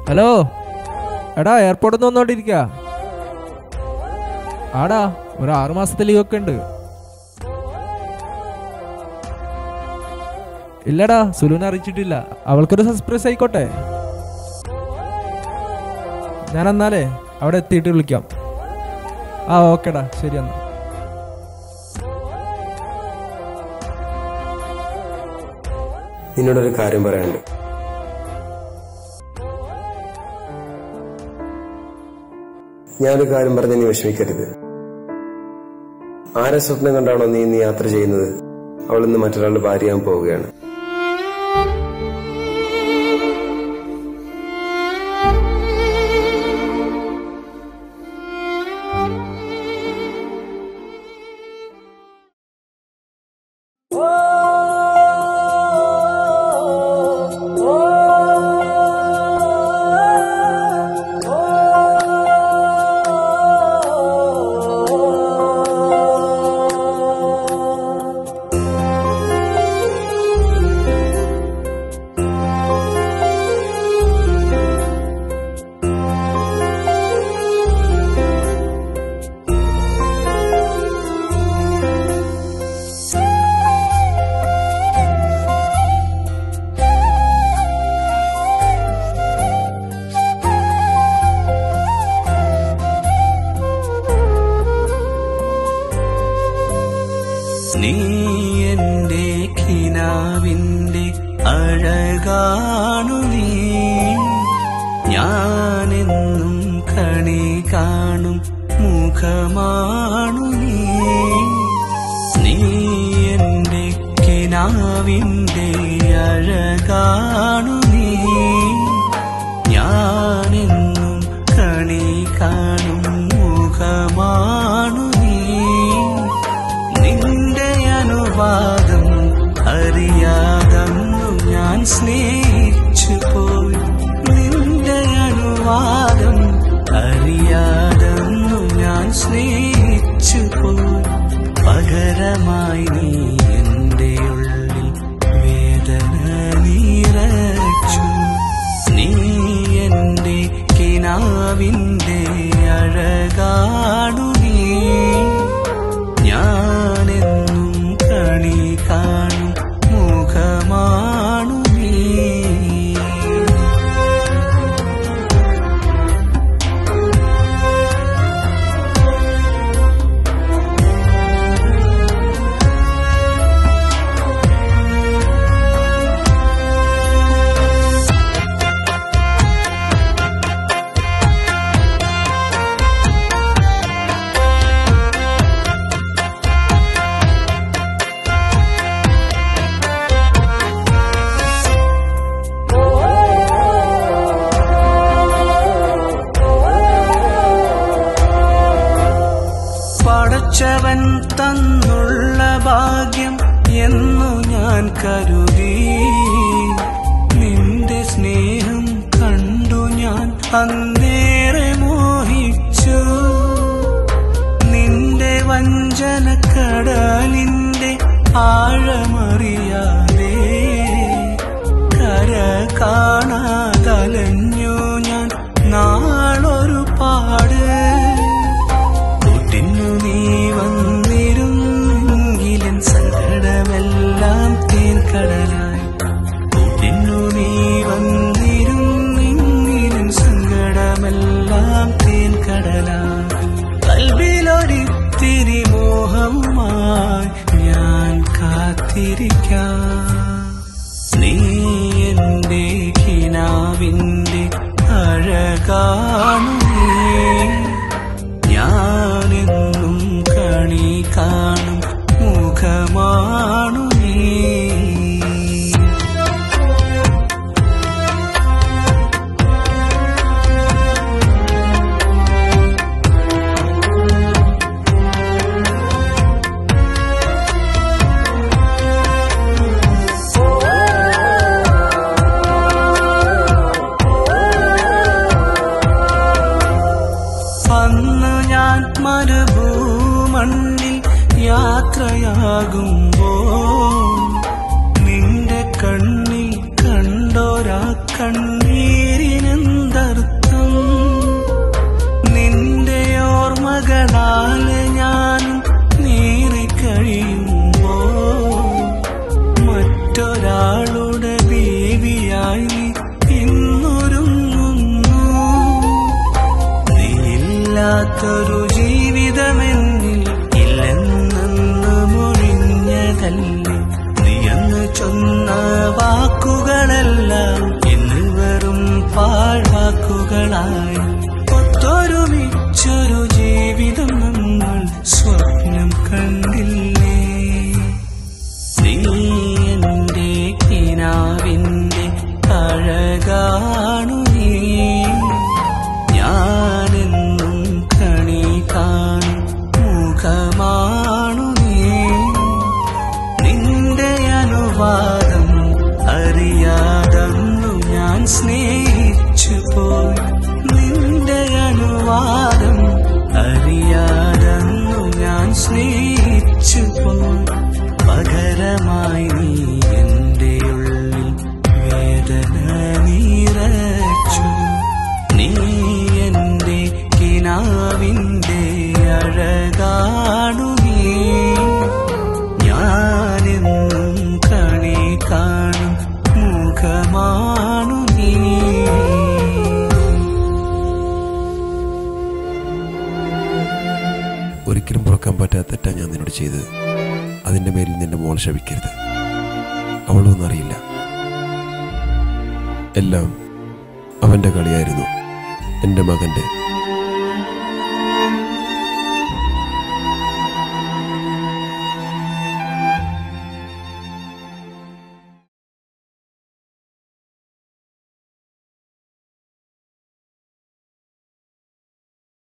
hello എടാ എയർപോർട്ടിൽ നിന്ന് വന്നോണ്ടിരിക്ക ആടാ ഒരു ആറു മാസത്തെ ലീവ് ഒക്കെ ഉണ്ട് ഇല്ലടാ സുലുവിനെ അറിയിച്ചിട്ടില്ല അവൾക്കൊരു സർപ്രൈസ് ആയിക്കോട്ടെ ഞാൻ എന്നാലേ അവിടെ എത്തിയിട്ട് വിളിക്കാം ആ ഓക്കേടാ ശരി എന്നാ നിന്നോടൊരു കാര്യം പറയാനുണ്ട് ഞാനൊരു കാര്യം പറഞ്ഞ് നീ വിഷമിക്കരുത് ആരെ സ്വപ്നം കണ്ടാണോ നീ ഇന്ന് യാത്ര ചെയ്യുന്നത് അവൾ ഇന്ന് മറ്റൊരാളുടെ ഭാര്യയാൻ പോവുകയാണ് നീ എന്റെ കിനാവിന്റെ അഴകാണു നീ ഞാനെന്നും കണി കാണും മുഖമാണു നീ നീ എന്റെ കിനാവിന്റെ അഴകാണു നീ ഞാനെന്നും കണി കാണും മുഖമാണു നീ നിന്റെ അനുവാദം അറിയാതന്നു ഞാൻ സ്നേഹിച്ചു പോയി നിന്റെ അനുവാദം അറിയാതന്നു ഞാൻ സ്നേഹിച്ചു പോയി പകരമായി നീ എന്റെ ഉള്ളിൽ വേദന നീറച്ചു നീ എന്റെ കിനാവിന്റെ അഴകാണു നീ ഞാനെന്നും കണി കാണും മുഖമാണു നീ പടച്ചവൻ തന്നുള്ള ഭാഗ്യം എന്നു ഞാൻ കരുതി നിന്റെ സ്നേഹം കണ്ടു ഞാൻ അന്നേറെ മോഹിച്ചു നിന്റെ വഞ്ചനക്കടലിന്റെ ആഴമറിയാതെ കര കാണാതലഞ്ഞു ഞാൻ നാളൊരു പാട് കൂട്ടിനു നീ വന്നിരുന്നെങ്കിലും സങ്കടമെല്ലാം തേൻകടലായി കൂട്ടിനു നീ വന്നിരുന്നെങ്കിലും സങ്കടമെല്ലാം തേൻകടലായി കൽവിലൊരിത്തിരി മോഹമായി ഞാൻ കാത്തിരിക്കാം നീ എന്റെ കിനാവിന്റെ അഴകാണു നീ ഞാനെന്നും കണി കാണും മുഖമാണു നീ അന്ന് ഞാൻ മരുഭൂമണ്ണിൽ യാത്രയാകുമ്പോ നിന്റെ കണ്ണിൽ കണ്ടോരാ കണ്ണീരിനെന്താ പിന്നാലെ ഞാനും നീറിക്കഴിയുമ്പോ മറ്റൊരാളുടെ ബീവിയായി നീ ഇന്നൊരുങ്ങുന്നു നീയില്ലാത്തൊരു ജീവിതമെന്നിൽ ഇല്ലെന്നു മൊഴിഞ്ഞതല്ലേ നീയന്ന് ചൊന്ന വാക്കുകളെല്ലാം ഇന്ന് വെറും പാഴ്വാക്കുകളായി ഒത്തൊരുമിച്ചൊരു ജീവിതം നമ്മൾ സ്വപ്നം കണ്ടില്ലേ നീ എന്റെ കിനാവിന്റെ അഴകാണു നീ ഞാനെന്നും കണി കാണും മുഖമാണു നീ നിന്റെ അനുവാദം അറിയാതന്നു ഞാൻ സ്നേഹിച്ചു പോയി നിന്റെ അനുവാദം അറിയാതന്നു ഞാൻ സ്നേഹിച്ചു പോയി പകരമായി നീ എന്റെ ഉള്ളിൽ വേദന നീറച്ചു നീ എന്റെ കിനാവിന്റെ അഴകാണു നീ ഞാനെന്നും കണി കാണും മുഖമാണു നീ ഒരിക്കലും പുറക്കാൻ പറ്റാത്ത തെറ്റാ ഞാൻ നിന്നോട് ചെയ്തത് അതിൻ്റെ മേലിൽ നിന്റെ മോൾ ശപിക്കരുത് അവളൊന്നും അറിയില്ല എല്ലാം അവൻ്റെ കളിയായിരുന്നു എൻ്റെ മകൻ്റെ